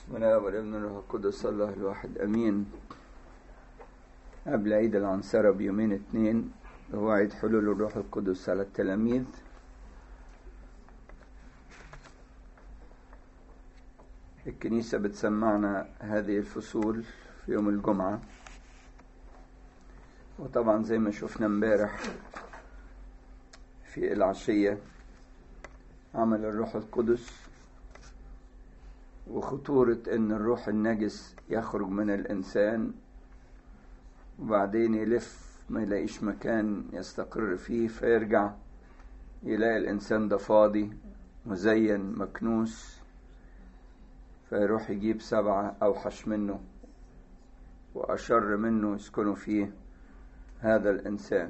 بسم الله والابن الروح القدس الله الواحد امين قبل عيد العنصرة بيومين اتنين هو عيد حلول الروح القدس على التلاميذ الكنيسة بتسمعنا هذه الفصول في يوم الجمعة وطبعا زي ما شفنا امبارح في العشية عمل الروح القدس وخطورة إن الروح النجس يخرج من الإنسان وبعدين يلف ما يلاقيش مكان يستقر فيه فيرجع يلاقي الإنسان ده فاضي مزين مكنوس فيروح يجيب سبعة أوحش منه وأشر منه يسكنوا فيه هذا الإنسان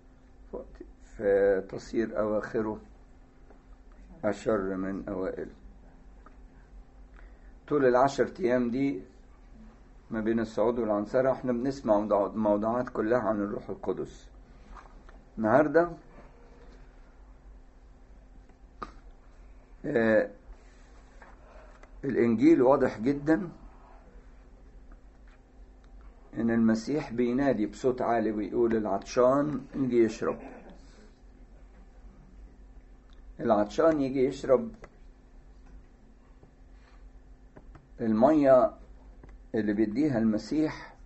فتصير أواخره أشر من أوائله طول العشر أيام دي ما بين الصعود والعنصرة احنا بنسمع موضوعات كلها عن الروح القدس النهارده آه الإنجيل واضح جدا إن المسيح بينادي بصوت عالي ويقول العطشان يجي يشرب العطشان يجي يشرب المية اللي بيديها المسيح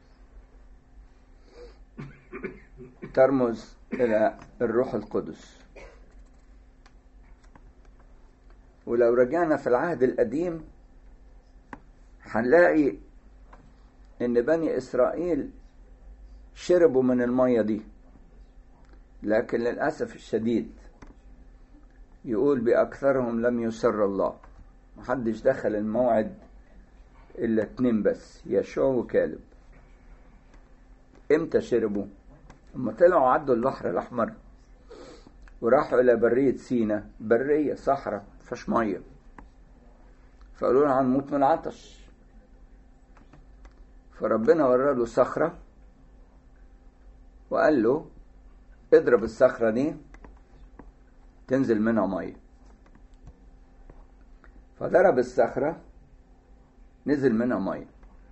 ترمز إلى الروح القدس ولو رجعنا في العهد القديم هنلاقي إن بني إسرائيل شربوا من المية دي لكن للأسف الشديد يقول بأكثرهم لم يسر الله محدش دخل الموعد إلا اتنين بس يشوع وكالب امتى شربوا لما طلعوا عدوا البحر الأحمر وراحوا إلى برية سينا برية صحراء مفيهاش مية فقالوا له هنموت من العطش فربنا ورى له صخرة وقال له اضرب الصخرة دي تنزل منها مية فضرب الصخرة نزل منها مية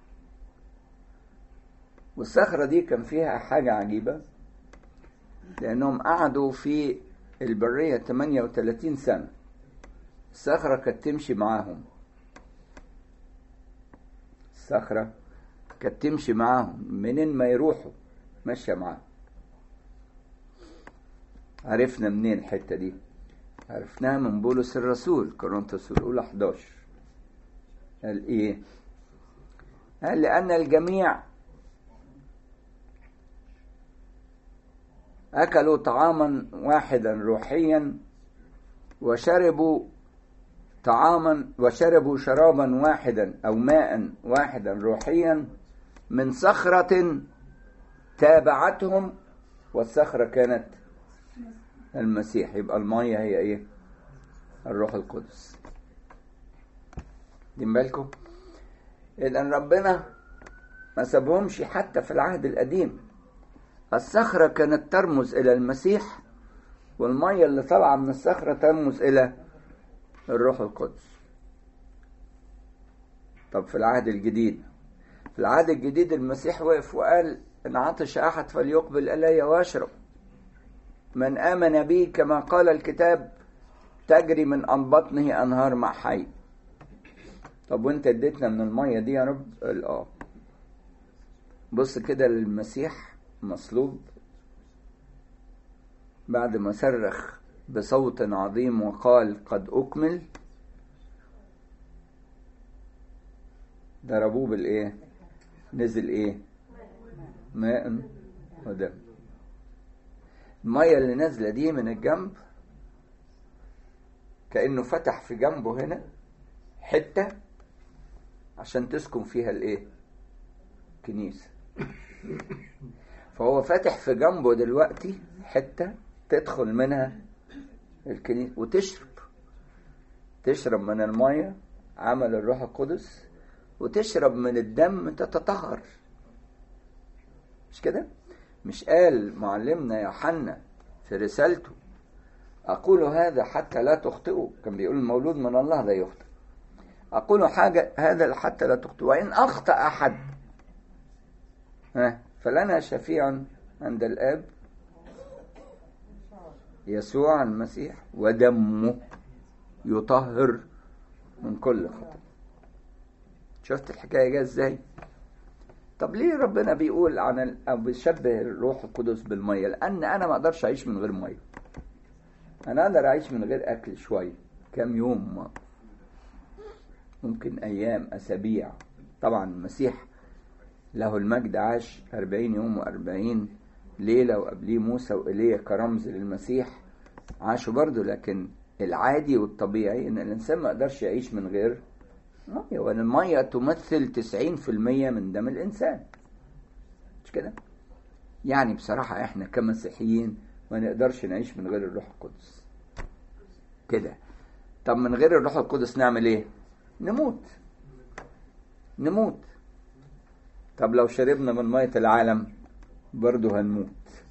والصخرة دي كان فيها حاجة عجيبة لأنهم قعدوا في البرية 38 سنة الصخرة كانت تمشي معاهم الصخرة كانت تمشي معاهم منين ما يروحوا ماشية معاهم عرفنا منين الحتة دي عرفناها من بولس الرسول كورنثوس الأولى 11 قال إيه؟ قال لأن الجميع أكلوا طعاما واحدا روحيا وشربوا طعاما وشربوا شرابا واحدا أو ماء واحدا روحيا من صخرة تابعتهم والصخرة كانت المسيح يبقى المية هي ايه الروح القدس دين بالكم اذا ربنا ما سابهمش حتى في العهد القديم الصخرة كانت ترمز إلى المسيح والمية اللي طالعة من الصخرة ترمز إلى الروح القدس طب في العهد الجديد في العهد الجديد المسيح وقف وقال إن عطش أحد فليقبل إلي واشرب من آمن بي كما قال الكتاب تجري من بطنه أنهار مع حي طب وانت اديتنا من المية دي يا رب قال اه بص كده للمسيح مصلوب بعد ما صرخ بصوت عظيم وقال قد أكمل ضربوه بالإيه نزل إيه ماء ودم المية اللي نازلة دي من الجنب كأنه فتح في جنبه هنا حتة عشان تسكن فيها الايه كنيسة فهو فاتح في جنبه دلوقتي حتة تدخل منها الكنيسة وتشرب تشرب من المية عمل الروح القدس وتشرب من الدم تتطهر مش كده؟ مش قال معلمنا يوحنا في رسالته أقول هذا حتى لا تخطئوا كان بيقول المولود من الله لا يخطئ أقول حاجة هذا حتى لا تخطئ وإن أخطأ أحد ها فلنا شفيع عند الآب يسوع المسيح ودمه يطهر من كل خطأ شفت الحكاية جاية ازاي طب ليه ربنا بيقول عن ال... او بيشبه الروح القدس بالمية لان انا ما اقدرش اعيش من غير مية انا اقدر اعيش من غير اكل شوية كام يوم ممكن ايام اسابيع طبعا المسيح له المجد عاش أربعين يوم وأربعين ليلة وقبليه موسى وإيليا كرمز للمسيح عاشوا برضه لكن العادي والطبيعي إن الإنسان ما يقدرش يعيش من غير مية وأن المية تمثل تسعين في المية من دم الإنسان مش كده؟ يعني بصراحة إحنا كمسيحيين ما نقدرش نعيش من غير الروح القدس كده طب من غير الروح القدس نعمل إيه؟ نموت نموت طب لو شربنا من مية العالم برضه هنموت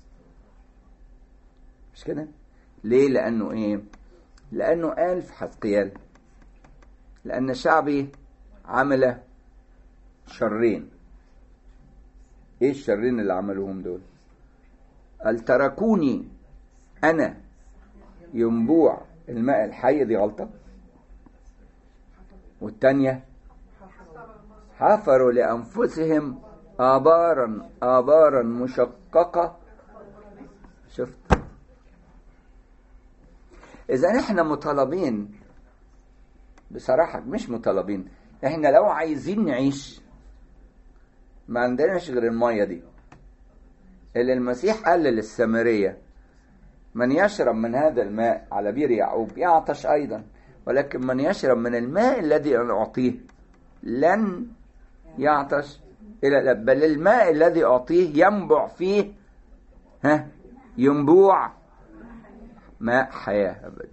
مش كده ليه لانه ايه لانه قال في حزقيال لان شعبي عمل شرين ايه الشرين اللي عملوهم دول قال تركوني انا ينبوع الماء الحي دي غلطه والتانيه حفروا لأنفسهم آبارا آبارا مشققة شفت إذا إحنا مطالبين بصراحة مش مطالبين إحنا لو عايزين نعيش ما عندناش غير المية دي اللي المسيح قال للسامرية من يشرب من هذا الماء على بير يعقوب يعطش أيضا ولكن من يشرب من الماء الذي أنا أعطيه لن يعطش إلى الأب بل الماء الذي أعطيه ينبع فيه ها ينبوع ماء حياة أبدا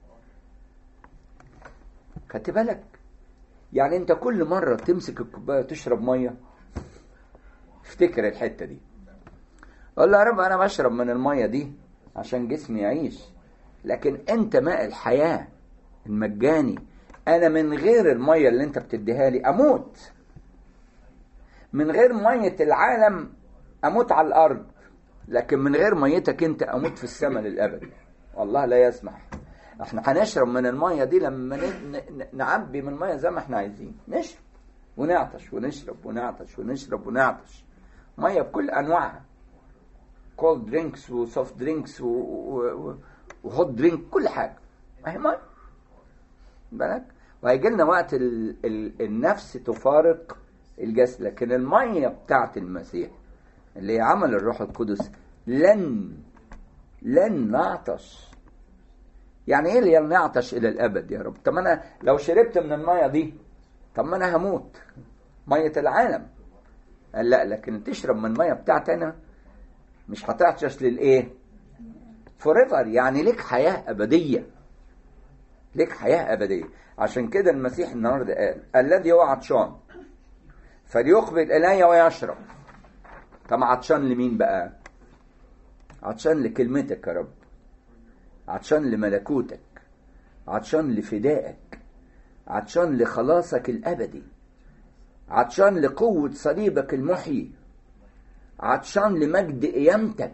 خدت بالك يعني أنت كل مرة تمسك الكوباية وتشرب مية افتكر الحتة دي قول له يا رب أنا بشرب من المية دي عشان جسمي يعيش لكن أنت ماء الحياة المجاني أنا من غير المية اللي أنت بتديها لي أموت من غير مية العالم أموت على الأرض لكن من غير ميتك أنت أموت في السماء للأبد والله لا يسمح احنا هنشرب من المية دي لما نعبي من المية زي ما احنا عايزين نشرب ونعطش ونشرب ونعطش ونشرب ونعطش مية بكل أنواعها كولد درينكس وسوفت درينكس وهوت درينك كل حاجة ما هي مية بالك وهيجي لنا وقت ال ال النفس تفارق الجسد لكن المية بتاعت المسيح اللي هي عمل الروح القدس لن لن نعطش يعني ايه اللي نعطش الى الابد يا رب طب انا لو شربت من المية دي طب ما انا هموت مية العالم قال لا لكن تشرب من المية بتاعتي انا مش هتعطش للايه فوريفر يعني ليك حياة ابدية ليك حياة ابدية عشان كده المسيح النهارده قال الذي هو عطشان فليقبل إلي ويشرب طب عطشان لمين بقى عطشان لكلمتك يا رب عطشان لملكوتك عطشان لفدائك عطشان لخلاصك الأبدي عطشان لقوة صليبك المحيي عطشان لمجد قيامتك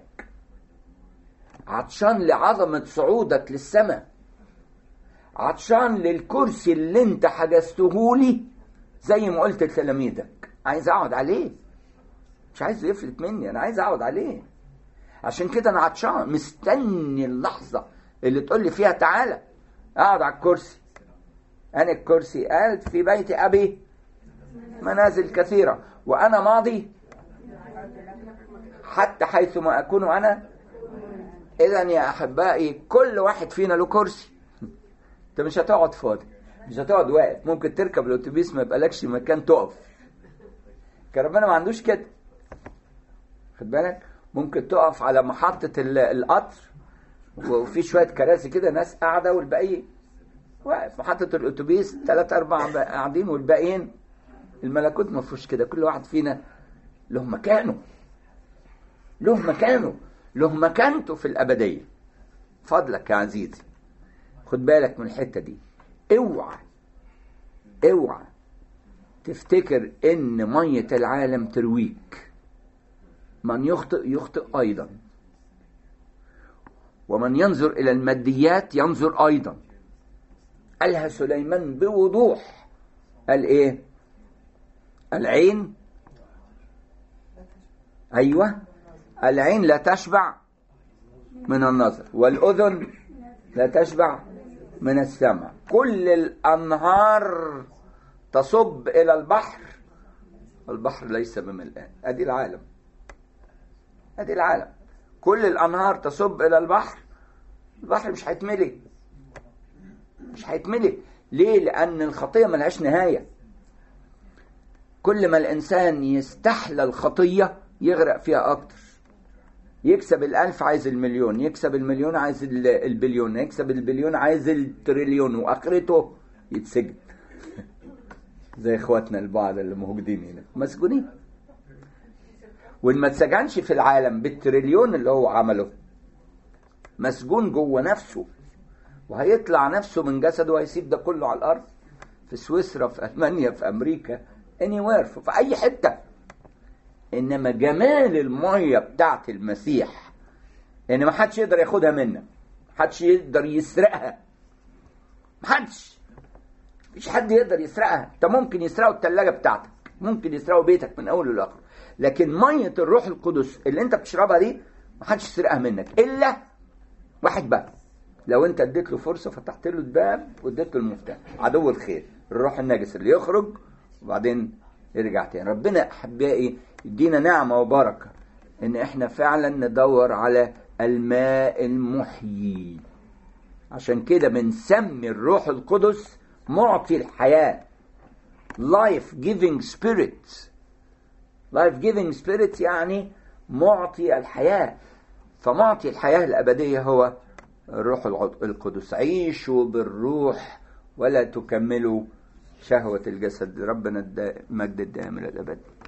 عطشان لعظمة صعودك للسماء عطشان للكرسي اللي انت حجزته لي زي ما قلت لتلاميذك عايز اقعد عليه مش عايز يفلت مني انا عايز اقعد عليه عشان كده انا عطشان مستني اللحظه اللي تقول لي فيها تعالى اقعد على الكرسي انا الكرسي قال في بيت ابي منازل كثيره وانا ماضي حتى حيث ما اكون انا اذا يا احبائي كل واحد فينا له كرسي انت مش هتقعد فاضي مش هتقعد واقف ممكن تركب الاتوبيس ما يبقالكش مكان تقف كان ربنا ما عندوش كده خد بالك ممكن تقف على محطة القطر وفي شوية كراسي كده ناس قاعدة والباقي واقف محطة الأتوبيس ثلاثة أربعة قاعدين والباقيين الملكوت ما فيهوش كده كل واحد فينا له مكانه له مكانه له مكانته في الأبدية فضلك يا عزيزي خد بالك من الحتة دي اوعى اوعى تفتكر ان مية العالم ترويك من يخطئ يخطئ ايضا ومن ينظر الى الماديات ينظر ايضا قالها سليمان بوضوح قال ايه العين ايوه العين لا تشبع من النظر والاذن لا تشبع من السمع كل الانهار تصب الى البحر البحر ليس بملآن ادي العالم ادي العالم كل الانهار تصب الى البحر البحر مش هيتملي مش هيتملي ليه لان الخطيه ملهاش نهايه كل ما الانسان يستحلى الخطيه يغرق فيها اكتر يكسب الألف عايز المليون يكسب المليون عايز البليون يكسب البليون عايز التريليون وآخرته يتسجن زي اخواتنا البعض اللي موجودين هنا مسجونين وان ما اتسجنش في العالم بالتريليون اللي هو عمله مسجون جوه نفسه وهيطلع نفسه من جسده وهيسيب ده كله على الارض في سويسرا في المانيا في امريكا anywhere في اي حته انما جمال الميه بتاعت المسيح ان ما حدش يقدر ياخدها منك حدش يقدر يسرقها محدش مفيش حد يقدر يسرقها انت ممكن يسرقوا الثلاجه بتاعتك ممكن يسرقوا بيتك من اول لاخر لكن ميه الروح القدس اللي انت بتشربها دي محدش يسرقها منك الا واحد بقى لو انت اديت له فرصه فتحت له الباب واديت له المفتاح عدو الخير الروح النجس اللي يخرج وبعدين يرجع تاني ربنا احبائي يدينا نعمه وبركه ان احنا فعلا ندور على الماء المحيي عشان كده بنسمي الروح القدس معطي الحياه life giving spirit life giving spirit يعني معطي الحياه فمعطي الحياه الابديه هو الروح القدس عيشوا بالروح ولا تكملوا شهوة الجسد ربنا المجد الدائم إلى الأبد